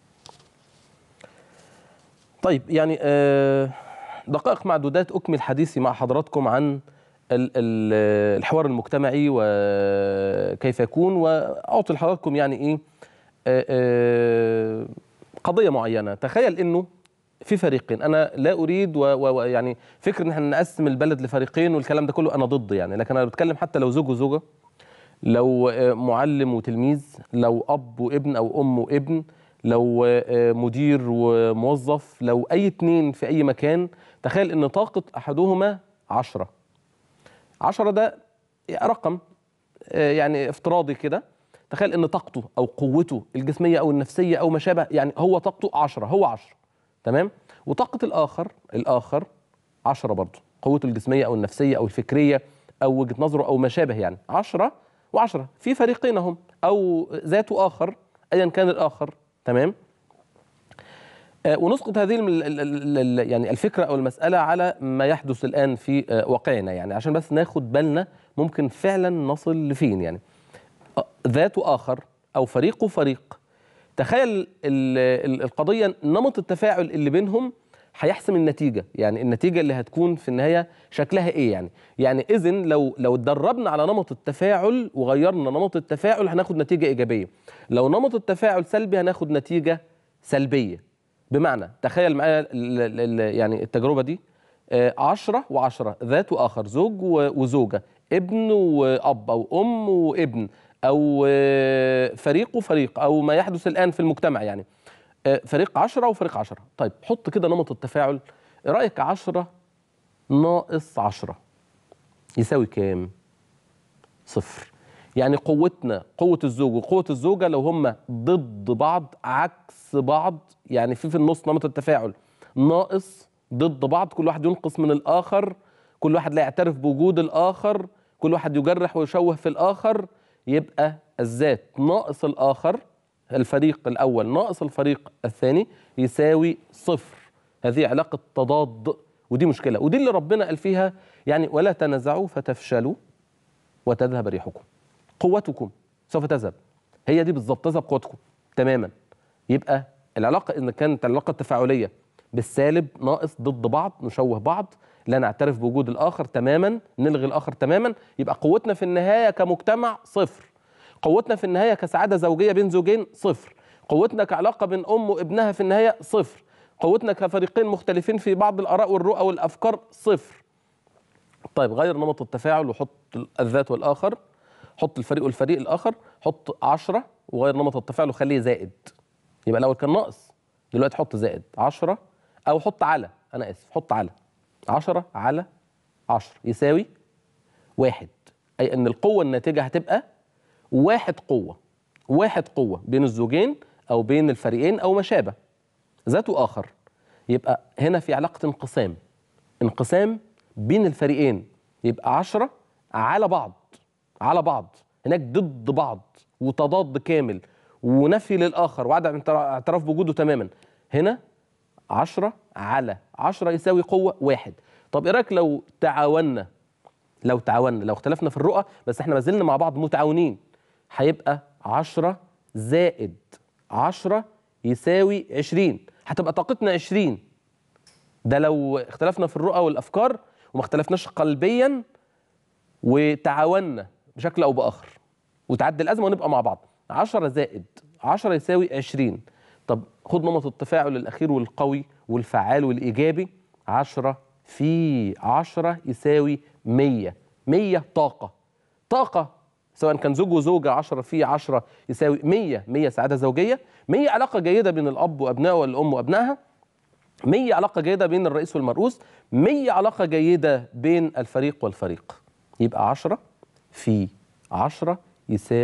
طيب يعني آه، دقائق معدودات اكمل حديثي مع حضراتكم عن ال- ال- الحوار المجتمعي وكيف يكون واعطي لحضراتكم يعني ايه آه، آه، قضيه معينه تخيل انه في فريقين انا لا اريد و- و- ويعني فكر ان احنا نقسم البلد لفريقين والكلام ده كله انا ضد يعني لكن انا بتكلم حتى لو زوج وزوجه لو آه، معلم وتلميذ لو اب وابن او ام وابن لو آه، مدير وموظف لو اي اتنين في اي مكان تخيل ان طاقة احدهما عشرة عشرة ده رقم آه، يعني افتراضي كده تخيل ان طاقته او قوته الجسمية او النفسية او ما شابه يعني هو طاقته عشرة هو عشرة تمام وطاقة الاخر الاخر عشرة برضه قوته الجسمية او النفسية او الفكرية او وجهة نظره او ما شابه يعني عشرة وعشرة في فريقين هم او ذات اخر ايا كان الاخر تمام آه، ونسقط هذه الم- ال- ال- ال- ال- يعني الفكره او المساله على ما يحدث الان في آه، واقعنا يعني عشان بس ناخد بالنا ممكن فعلا نصل لفين يعني آه، ذات اخر او فريق فريق تخيل ال- ال- القضيه نمط التفاعل اللي بينهم هيحسم النتيجه يعني النتيجه اللي هتكون في النهايه شكلها ايه يعني يعني اذا لو لو اتدربنا على نمط التفاعل وغيرنا نمط التفاعل هناخد نتيجه ايجابيه لو نمط التفاعل سلبي هناخد نتيجه سلبيه بمعنى تخيل معايا ال- ال- ال- يعني التجربه دي آه، عشرة وعشرة ذات وآخر زوج و- وزوجة ابن وأب أو أم وابن أو آه، فريق وفريق أو ما يحدث الآن في المجتمع يعني آه، فريق عشرة وفريق عشرة طيب حط كده نمط التفاعل إيه رأيك عشرة ناقص عشرة يساوي كام صفر يعني قوتنا قوة الزوج وقوة الزوجة لو هما ضد بعض عكس بعض يعني في في النص نمط التفاعل ناقص ضد بعض كل واحد ينقص من الآخر كل واحد لا يعترف بوجود الآخر كل واحد يجرح ويشوه في الآخر يبقى الذات ناقص الآخر الفريق الأول ناقص الفريق الثاني يساوي صفر هذه علاقة تضاد ودي مشكلة ودي اللي ربنا قال فيها يعني ولا تنازعوا فتفشلوا وتذهب ريحكم قوتكم سوف تذهب هي دي بالظبط تذهب قوتكم تماما يبقى العلاقه ان كانت العلاقه التفاعليه بالسالب ناقص ضد بعض نشوه بعض لا نعترف بوجود الاخر تماما نلغي الاخر تماما يبقى قوتنا في النهايه كمجتمع صفر قوتنا في النهايه كسعاده زوجيه بين زوجين صفر قوتنا كعلاقه بين ام وابنها في النهايه صفر قوتنا كفريقين مختلفين في بعض الاراء والرؤى والافكار صفر طيب غير نمط التفاعل وحط الذات والآخر حط الفريق والفريق الآخر حط عشرة وغير نمط التفاعل وخليه زائد يبقى الأول كان ناقص دلوقتي حط زائد عشرة أو حط على أنا آسف حط على عشرة على عشرة يساوي واحد أي أن القوة الناتجة هتبقى واحد قوة واحد قوة بين الزوجين أو بين الفريقين أو ما شابه ذات آخر يبقى هنا في علاقة انقسام انقسام بين الفريقين يبقى عشرة على بعض على بعض هناك ضد بعض وتضاد كامل ونفي للآخر وعدم اعتراف بوجوده تماما هنا عشرة على عشرة يساوي قوة واحد طب ايه رايك لو تعاوننا لو تعاوننا لو اختلفنا في الرؤى بس احنا ما زلنا مع بعض متعاونين هيبقى عشرة زائد عشرة يساوي عشرين هتبقى طاقتنا عشرين ده لو اختلفنا في الرؤى والافكار وما اختلفناش قلبيا وتعاوننا بشكل او باخر وتعدي الازمه ونبقى مع بعض 10 زائد 10 يساوي 20 طب خد نمط التفاعل الاخير والقوي والفعال والايجابي 10 في 10 يساوي 100 100 طاقه طاقه سواء كان زوج وزوجه 10 في 10 يساوي 100 100 سعاده زوجيه 100 علاقه جيده بين الاب وابنائه والام وابنائها 100 علاقة جيدة بين الرئيس والمرؤوس 100 علاقة جيدة بين الفريق والفريق يبقى 10 في 10 يساوي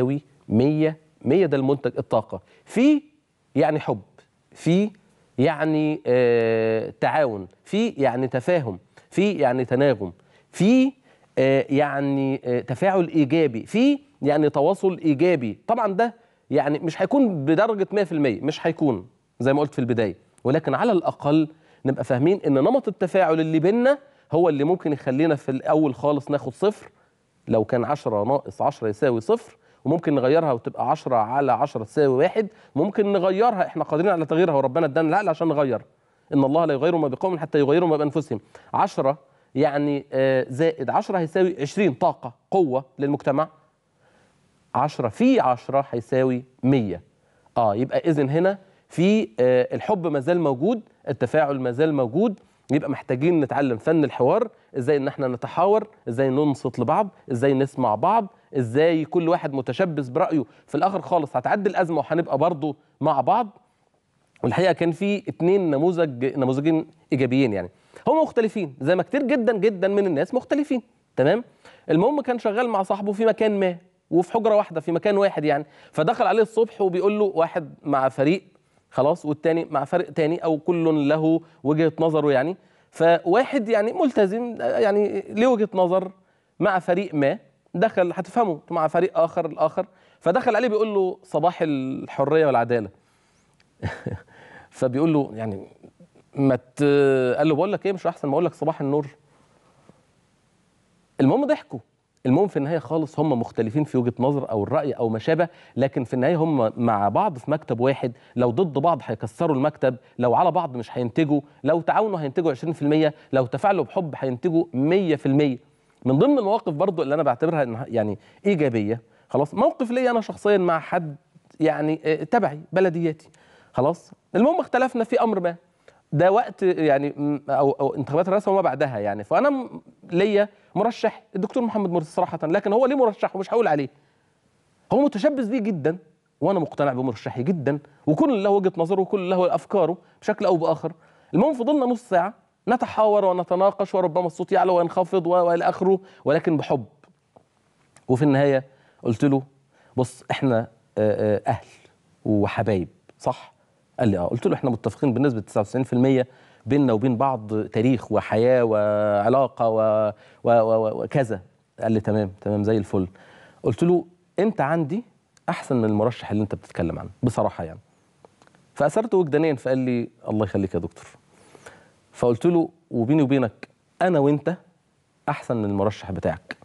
100 100 ده المنتج الطاقه في يعني حب في يعني آه تعاون في يعني تفاهم في يعني تناغم في آه يعني آه تفاعل ايجابي في يعني تواصل ايجابي طبعا ده يعني مش هيكون بدرجه 100% مش هيكون زي ما قلت في البدايه ولكن على الاقل نبقى فاهمين ان نمط التفاعل اللي بيننا هو اللي ممكن يخلينا في الاول خالص ناخد صفر لو كان 10 ناقص 10 يساوي صفر وممكن نغيرها وتبقى 10 على 10 تساوي واحد ممكن نغيرها احنا قادرين على تغييرها وربنا ادانا العقل عشان نغير ان الله لا يغير ما بقوم حتى يغيروا ما بانفسهم 10 يعني آه، زائد 10 هيساوي 20 طاقه قوه للمجتمع 10 في 10 هيساوي 100 اه يبقى اذا هنا في آه الحب ما زال موجود التفاعل ما زال موجود يبقى محتاجين نتعلم فن الحوار ازاي ان احنا نتحاور ازاي ننصت لبعض ازاي نسمع بعض ازاي كل واحد متشبث برايه في الاخر خالص هتعدي الازمه وهنبقى برضه مع بعض والحقيقه كان في اتنين نموذج نموذجين ايجابيين يعني هم مختلفين زي ما كتير جدا جدا من الناس مختلفين تمام المهم كان شغال مع صاحبه في مكان ما وفي حجره واحده في مكان واحد يعني فدخل عليه الصبح وبيقول له واحد مع فريق خلاص والتاني مع فريق تاني او كل له وجهه نظره يعني فواحد يعني ملتزم يعني ليه وجهه نظر مع فريق ما دخل هتفهموا مع فريق اخر الاخر فدخل عليه بيقول له صباح الحريه والعداله فبيقول له يعني ما ت... قال له بقول لك ايه مش احسن ما اقول لك صباح النور المهم ضحكوا المهم في النهايه خالص هم مختلفين في وجهه نظر او الراي او ما شابه لكن في النهايه هم مع بعض في مكتب واحد لو ضد بعض هيكسروا المكتب لو على بعض مش هينتجوا لو تعاونوا هينتجوا 20% لو تفاعلوا بحب هينتجوا 100% من ضمن المواقف برضو اللي انا بعتبرها إنها يعني ايجابيه خلاص موقف ليا انا شخصيا مع حد يعني آه، تبعي بلدياتي خلاص المهم اختلفنا في امر ما ده وقت يعني م- او او انتخابات الرئاسه وما بعدها يعني فانا م- ليا مرشح الدكتور محمد مرسي صراحه لكن هو ليه مرشح ومش هقول عليه هو متشبث بيه جدا وانا مقتنع بمرشحي جدا وكل له وجهه نظره وكل له افكاره بشكل او باخر المهم فضلنا نص ساعه نتحاور ونتناقش وربما الصوت يعلى وينخفض و- والى اخره ولكن بحب وفي النهايه قلت له بص احنا آه، آه، اهل وحبايب صح قال لي اه قلت له احنا متفقين بنسبه 99% بيننا وبين بعض تاريخ وحياه وعلاقه و... و... و... وكذا قال لي تمام تمام زي الفل قلت له انت عندي احسن من المرشح اللي انت بتتكلم عنه بصراحه يعني فاثرت وجدانيا فقال لي الله يخليك يا دكتور فقلت له وبيني وبينك انا وانت احسن من المرشح بتاعك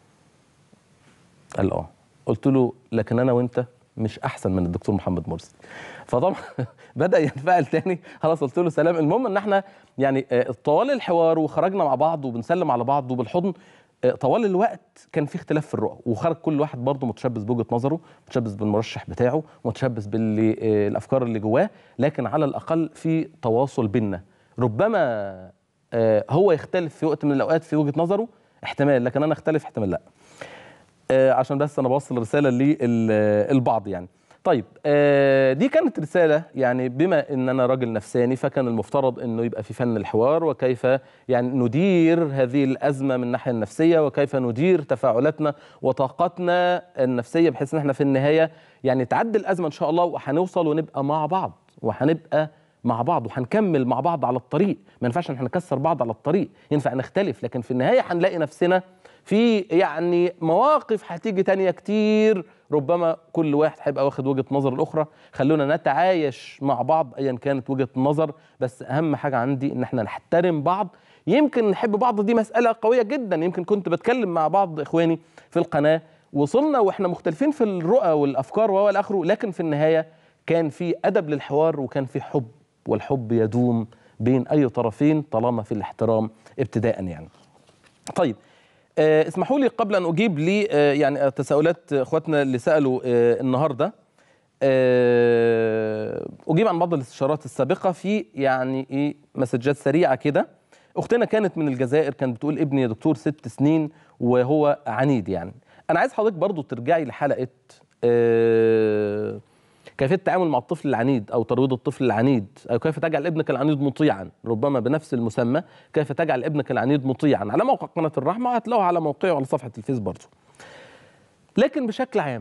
قال اه قلت له لكن انا وانت مش احسن من الدكتور محمد مرسي فطبعا بدا ينفعل تاني خلاص قلت له سلام المهم ان احنا يعني آه، طوال الحوار وخرجنا مع بعض وبنسلم على بعض وبالحضن آه، طوال الوقت كان في اختلاف في الرؤى وخرج كل واحد برضه متشبث بوجهه نظره متشبث بالمرشح بتاعه متشبث باللي آه، الافكار اللي جواه لكن على الاقل في تواصل بينا ربما آه، هو يختلف في وقت من الاوقات في وجهه نظره احتمال لكن انا اختلف احتمال لا آه، عشان بس انا بوصل رساله للبعض يعني طيب آه، دي كانت رساله يعني بما ان انا راجل نفساني فكان المفترض انه يبقى في فن الحوار وكيف يعني ندير هذه الازمه من الناحيه النفسيه وكيف ندير تفاعلاتنا وطاقتنا النفسيه بحيث ان احنا في النهايه يعني تعدي الازمه ان شاء الله وهنوصل ونبقى مع بعض وهنبقى مع بعض وهنكمل مع بعض على الطريق ما ينفعش ان احنا نكسر بعض على الطريق ينفع نختلف لكن في النهايه هنلاقي نفسنا في يعني مواقف هتيجي تانية كتير ربما كل واحد هيبقى واخد وجهة نظر الأخرى خلونا نتعايش مع بعض أيا كانت وجهة النظر بس أهم حاجة عندي إن احنا نحترم بعض يمكن نحب بعض دي مسألة قوية جدا يمكن كنت بتكلم مع بعض إخواني في القناة وصلنا واحنا مختلفين في الرؤى والأفكار والى آخره لكن في النهاية كان في أدب للحوار وكان في حب والحب يدوم بين أي طرفين طالما في الاحترام ابتداء يعني طيب آه، اسمحوا لي قبل ان اجيب لي آه، يعني تساؤلات اخواتنا اللي سالوا آه، النهارده آه، اجيب عن بعض الاستشارات السابقه في يعني ايه مسجات سريعه كده اختنا كانت من الجزائر كانت بتقول ابني يا دكتور ست سنين وهو عنيد يعني انا عايز حضرتك برضو ترجعي لحلقه آه، كيفيه التعامل مع الطفل العنيد او ترويض الطفل العنيد او كيف تجعل ابنك العنيد مطيعا ربما بنفس المسمى كيف تجعل ابنك العنيد مطيعا على موقع قناه الرحمه وهتلاقوها على موقعه على صفحه الفيس برضه لكن بشكل عام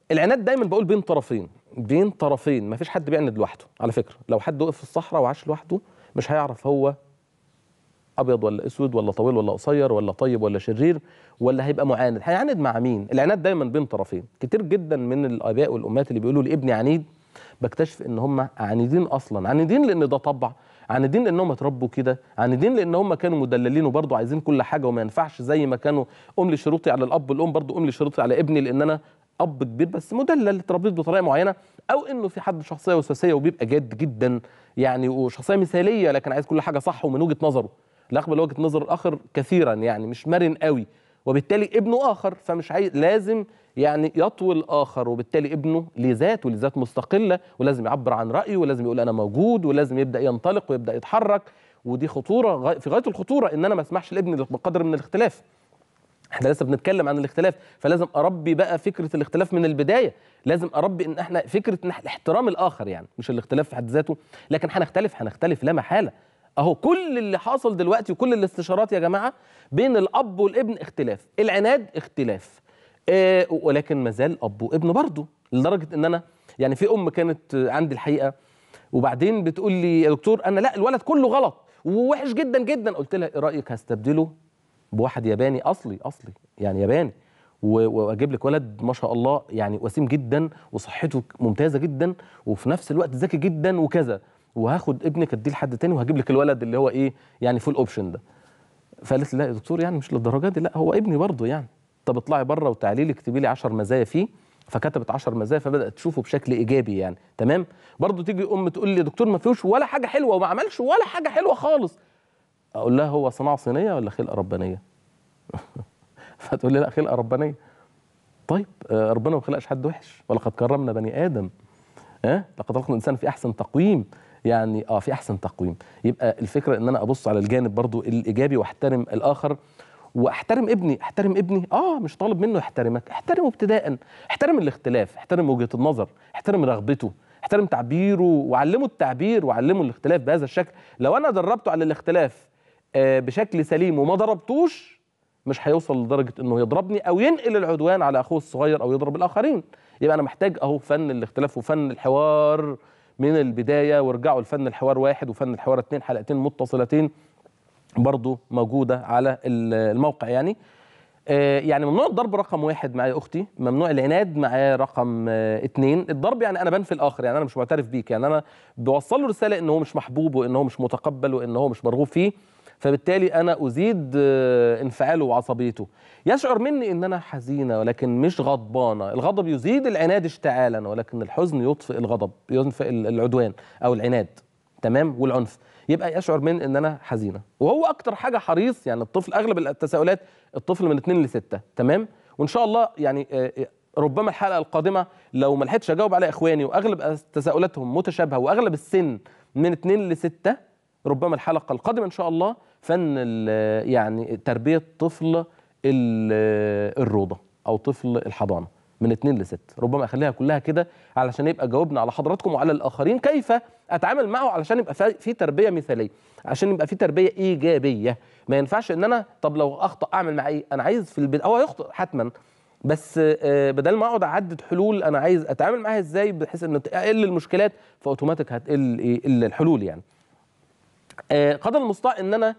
العناد دايما بقول بين طرفين بين طرفين ما فيش حد بيعند لوحده على فكره لو حد وقف في الصحراء وعاش لوحده مش هيعرف هو ابيض ولا اسود ولا طويل ولا قصير ولا طيب ولا شرير ولا هيبقى معاند هيعاند مع مين العناد دايما بين طرفين كتير جدا من الاباء والامهات اللي بيقولوا لي ابني عنيد بكتشف ان هم عنيدين اصلا عنيدين لان ده طبع عنيدين لانهم اتربوا كده عنيدين لان هم كانوا مدللين وبرضه عايزين كل حاجه وما ينفعش زي ما كانوا ام لي شروطي على الاب والام برضه ام لي شروطي على ابني لان انا اب كبير بس مدلل اتربيت بطريقه معينه او انه في حد شخصيه وسواسيه وبيبقى جاد جدا يعني وشخصيه مثاليه لكن عايز كل حاجه صح ومن وجهه نظره لا يقبل وجهه نظر الاخر كثيرا يعني مش مرن قوي وبالتالي ابنه اخر فمش عايز لازم يعني يطوي الاخر وبالتالي ابنه ليه ذات وليه ذات مستقله ولازم يعبر عن رايه ولازم يقول انا موجود ولازم يبدا ينطلق ويبدا يتحرك ودي خطوره غاية- في غايه الخطوره ان انا ما اسمحش لابني بقدر من الاختلاف احنا لسه بنتكلم عن الاختلاف فلازم اربي بقى فكره الاختلاف من البدايه لازم اربي ان احنا فكره ان احنا احترام الاخر يعني مش الاختلاف في حد ذاته لكن هنختلف هنختلف لا محاله اهو كل اللي حاصل دلوقتي وكل الاستشارات يا جماعه بين الاب والابن اختلاف العناد اختلاف آه ولكن ما زال اب وابن برضه لدرجه ان انا يعني في ام كانت آه، عندي الحقيقه وبعدين بتقول لي يا دكتور انا لا الولد كله غلط ووحش جدا جدا قلت لها ايه رايك هستبدله بواحد ياباني اصلي اصلي يعني ياباني و- واجيب لك ولد ما شاء الله يعني وسيم جدا وصحته ممتازه جدا وفي نفس الوقت ذكي جدا وكذا وهاخد ابنك اديه لحد تاني وهجيب لك الولد اللي هو ايه يعني فول اوبشن ده فقالت لي لا يا دكتور يعني مش للدرجه دي لا هو ابني برضه يعني طب اطلعي بره وتعالي لي اكتبي لي 10 مزايا فيه فكتبت 10 مزايا فبدات تشوفه بشكل ايجابي يعني تمام برضه تيجي ام تقول لي يا دكتور ما فيهوش ولا حاجه حلوه وما عملش ولا حاجه حلوه خالص اقول لها هو صناعه صينيه ولا خلقه ربانيه فتقول لي لا خلقه ربانيه طيب آه، ربنا ما خلقش حد وحش ولقد كرمنا بني ادم ها لقد خلقنا الانسان في احسن تقويم يعني اه في احسن تقويم يبقى الفكره ان انا ابص على الجانب برضو الايجابي واحترم الاخر واحترم ابني احترم ابني اه مش طالب منه يحترمك احترمه ابتداء احترم الاختلاف احترم وجهه النظر احترم رغبته احترم تعبيره وعلمه التعبير وعلمه الاختلاف بهذا الشكل لو انا دربته على الاختلاف آه بشكل سليم وما ضربتوش مش هيوصل لدرجه انه يضربني او ينقل العدوان على اخوه الصغير او يضرب الاخرين يبقى انا محتاج اهو فن الاختلاف وفن الحوار من البدايه وارجعوا لفن الحوار واحد وفن الحوار اتنين حلقتين متصلتين برضو موجوده على ال- الموقع يعني آه، يعني ممنوع الضرب رقم واحد معايا اختي ممنوع العناد معايا رقم آه، اتنين الضرب يعني انا بنفي الاخر يعني انا مش معترف بيك يعني انا بوصل له رساله ان هو مش محبوب وان هو مش متقبل وان هو مش مرغوب فيه فبالتالي انا ازيد آه، انفعاله وعصبيته يشعر مني ان انا حزينه ولكن مش غضبانه الغضب يزيد العناد اشتعالا ولكن الحزن يطفئ الغضب يطفئ ال- العدوان او العناد تمام والعنف يبقى يشعر من ان انا حزينه وهو اكتر حاجه حريص يعني الطفل اغلب التساؤلات الطفل من اتنين لستة تمام وان شاء الله يعني آه، آه، ربما الحلقه القادمه لو ما لحقتش اجاوب على اخواني واغلب تساؤلاتهم متشابهه واغلب السن من اتنين لستة ربما الحلقه القادمه ان شاء الله فن ال- يعني تربيه طفل ال- الروضه او طفل الحضانه من اتنين لست ربما اخليها كلها كده علشان يبقى جاوبنا على حضراتكم وعلى الاخرين كيف اتعامل معه علشان يبقى في في تربيه مثاليه عشان يبقى في تربيه ايجابيه ما ينفعش ان انا طب لو اخطا اعمل معاه ايه انا عايز في البدايه هو يخطئ حتما بس آه، بدل ما اقعد اعدد حلول انا عايز اتعامل معاها ازاي بحيث ان تقل المشكلات فاوتوماتيك هتقل ايه الحلول يعني آه، قدر المستطاع ان انا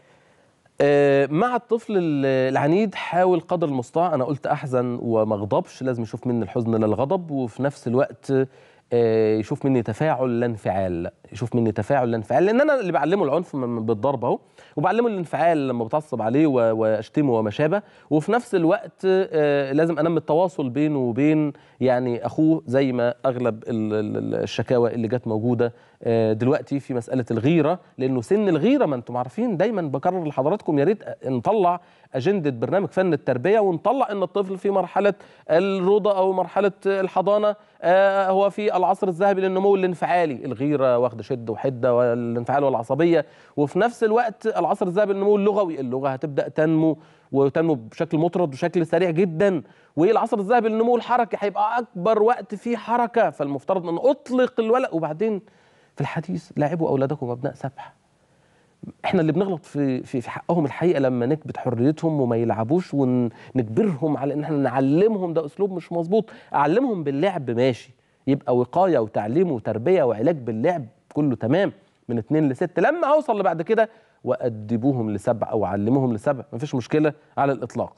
آه، مع الطفل ال- العنيد حاول قدر المستطاع انا قلت احزن وما اغضبش لازم يشوف مني الحزن لا الغضب وفي نفس الوقت آه، يشوف مني تفاعل لا انفعال يشوف مني تفاعل لا انفعال لان انا اللي بعلمه العنف من- بالضرب اهو وبعلمه الانفعال لما بتعصب عليه و- واشتمه وما شابه وفي نفس الوقت آه، لازم انمي التواصل بينه وبين يعني اخوه زي ما اغلب ال- ال- الشكاوى اللي جت موجوده آه، دلوقتي في مساله الغيره لانه سن الغيره ما انتم عارفين دايما بكرر لحضراتكم يا ريت نطلع اجنده برنامج فن التربيه ونطلع ان الطفل في مرحله الروضه او مرحله الحضانه آه، هو في العصر الذهبي للنمو الانفعالي الغيره واخده شده وحده والانفعال والعصبيه وفي نفس الوقت العصر الذهبي للنمو اللغوي اللغه هتبدا تنمو وتنمو بشكل مطرد وشكل سريع جدا والعصر الذهبي للنمو الحركي هيبقى اكبر وقت فيه حركه فالمفترض ان اطلق الولد وبعدين في الحديث لاعبوا اولادكم ابناء سبع احنا اللي بنغلط في في في حقهم الحقيقه لما نكبت حريتهم وما يلعبوش ونجبرهم على ان احنا نعلمهم ده اسلوب مش مظبوط اعلمهم باللعب ماشي يبقى وقايه وتعليم وتربيه وعلاج باللعب كله تمام من اتنين لست لما اوصل لبعد كده وادبوهم لسبع او علموهم لسبع مفيش مشكله على الاطلاق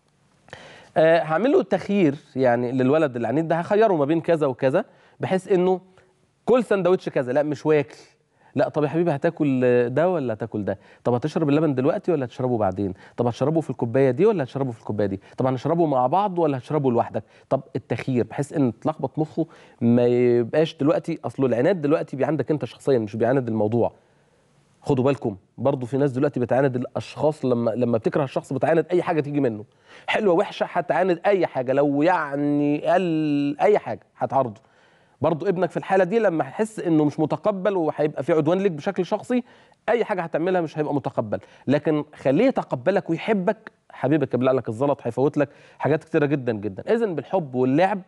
آه هعمل له تخيير يعني للولد العنيد ده هخيره ما بين كذا وكذا بحيث انه كل سندوتش كذا لا مش واكل لا طب يا حبيبي هتاكل ده ولا هتاكل ده طب هتشرب اللبن دلوقتي ولا هتشربه بعدين طب هتشربه في الكوبايه دي ولا هتشربه في الكوبايه دي طب هنشربه مع بعض ولا هتشربه لوحدك طب التخيير بحيث ان تلخبط مخه ما يبقاش دلوقتي اصله العناد دلوقتي بيعندك انت شخصيا مش بيعاند الموضوع خدوا بالكم برضه في ناس دلوقتي بتعاند الاشخاص لما لما بتكره الشخص بتعاند اي حاجه تيجي منه حلوه وحشه هتعاند اي حاجه لو يعني قال اي حاجه هتعارضه برضه ابنك في الحاله دي لما هيحس انه مش متقبل وهيبقى في عدوان ليك بشكل شخصي اي حاجه هتعملها مش هيبقى متقبل لكن خليه يتقبلك ويحبك حبيبك يبلع لك الزلط هيفوت لك حاجات كتيره جدا جدا اذا بالحب واللعب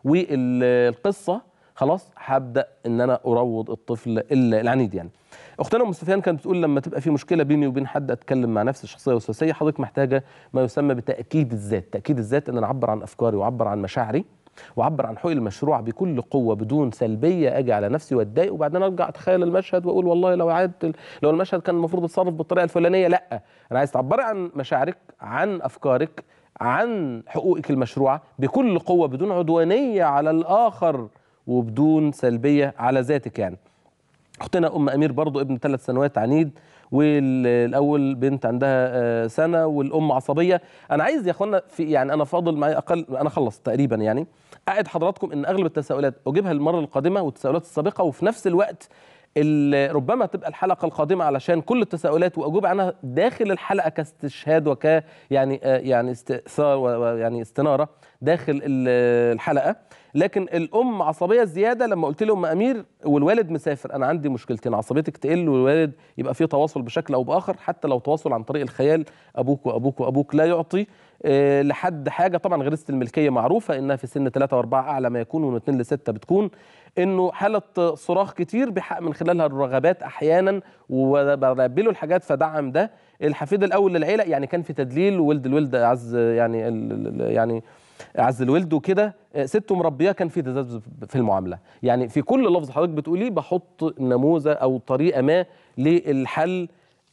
والقصه خلاص هبدا ان انا اروض الطفل ال- العنيد يعني اختنا ام سفيان كانت بتقول لما تبقى في مشكله بيني وبين حد اتكلم مع نفسي شخصيه وسواسيه حضرتك محتاجه ما يسمى بتاكيد الذات تاكيد الذات ان انا اعبر عن افكاري واعبر عن مشاعري واعبر عن حقوقي المشروعه بكل قوه بدون سلبيه اجي على نفسي واتضايق وبعدين ارجع اتخيل المشهد واقول والله لو عاد لو المشهد كان المفروض اتصرف بالطريقه الفلانيه لا انا عايز تعبري عن مشاعرك عن افكارك عن حقوقك المشروعه بكل قوه بدون عدوانيه على الاخر وبدون سلبيه على ذاتك يعني اختنا ام امير برضو ابن ثلاث سنوات عنيد والاول بنت عندها آه، سنه والام عصبيه انا عايز يا اخوانا في يعني انا فاضل معايا اقل انا خلص تقريبا يعني اعد حضراتكم ان اغلب التساؤلات اجيبها المره القادمه والتساؤلات السابقه وفي نفس الوقت ال- ربما تبقى الحلقه القادمه علشان كل التساؤلات واجوب عنها داخل الحلقه كاستشهاد وك يعني آه، يعني استئثار ويعني استناره داخل ال- الحلقه لكن الام عصبيه زياده لما قلت له ام امير والوالد مسافر انا عندي مشكلتين عصبيتك تقل والوالد يبقى فيه تواصل بشكل او باخر حتى لو تواصل عن طريق الخيال ابوك وابوك وابوك لا يعطي آه، لحد حاجه طبعا غريزه الملكيه معروفه انها في سن 3 و4 اعلى ما يكون ومن 2 ل 6 بتكون انه حاله صراخ كتير بيحقق من خلالها الرغبات احيانا وبربله الحاجات فدعم ده الحفيد الاول للعيله يعني كان في تدليل ولد الولد اعز يعني ال- ال- يعني اعز الولد وكده آه، ست مربيه كان في تذبذب في المعامله يعني في كل لفظ حضرتك بتقوليه بحط نموذج او طريقه ما للحل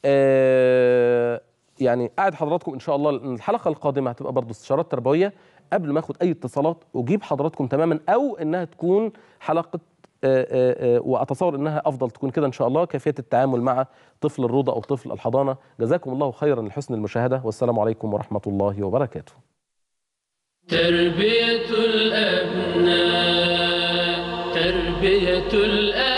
آه، يعني قاعد حضراتكم ان شاء الله إن الحلقه القادمه هتبقى برضه استشارات تربويه قبل ما اخد اي اتصالات اجيب حضراتكم تماما او انها تكون حلقه آه، آه، آه، واتصور انها افضل تكون كده ان شاء الله كيفيه التعامل مع طفل الروضه او طفل الحضانه جزاكم الله خيرا لحسن المشاهده والسلام عليكم ورحمه الله وبركاته تربية الأبناء تربية الأبناء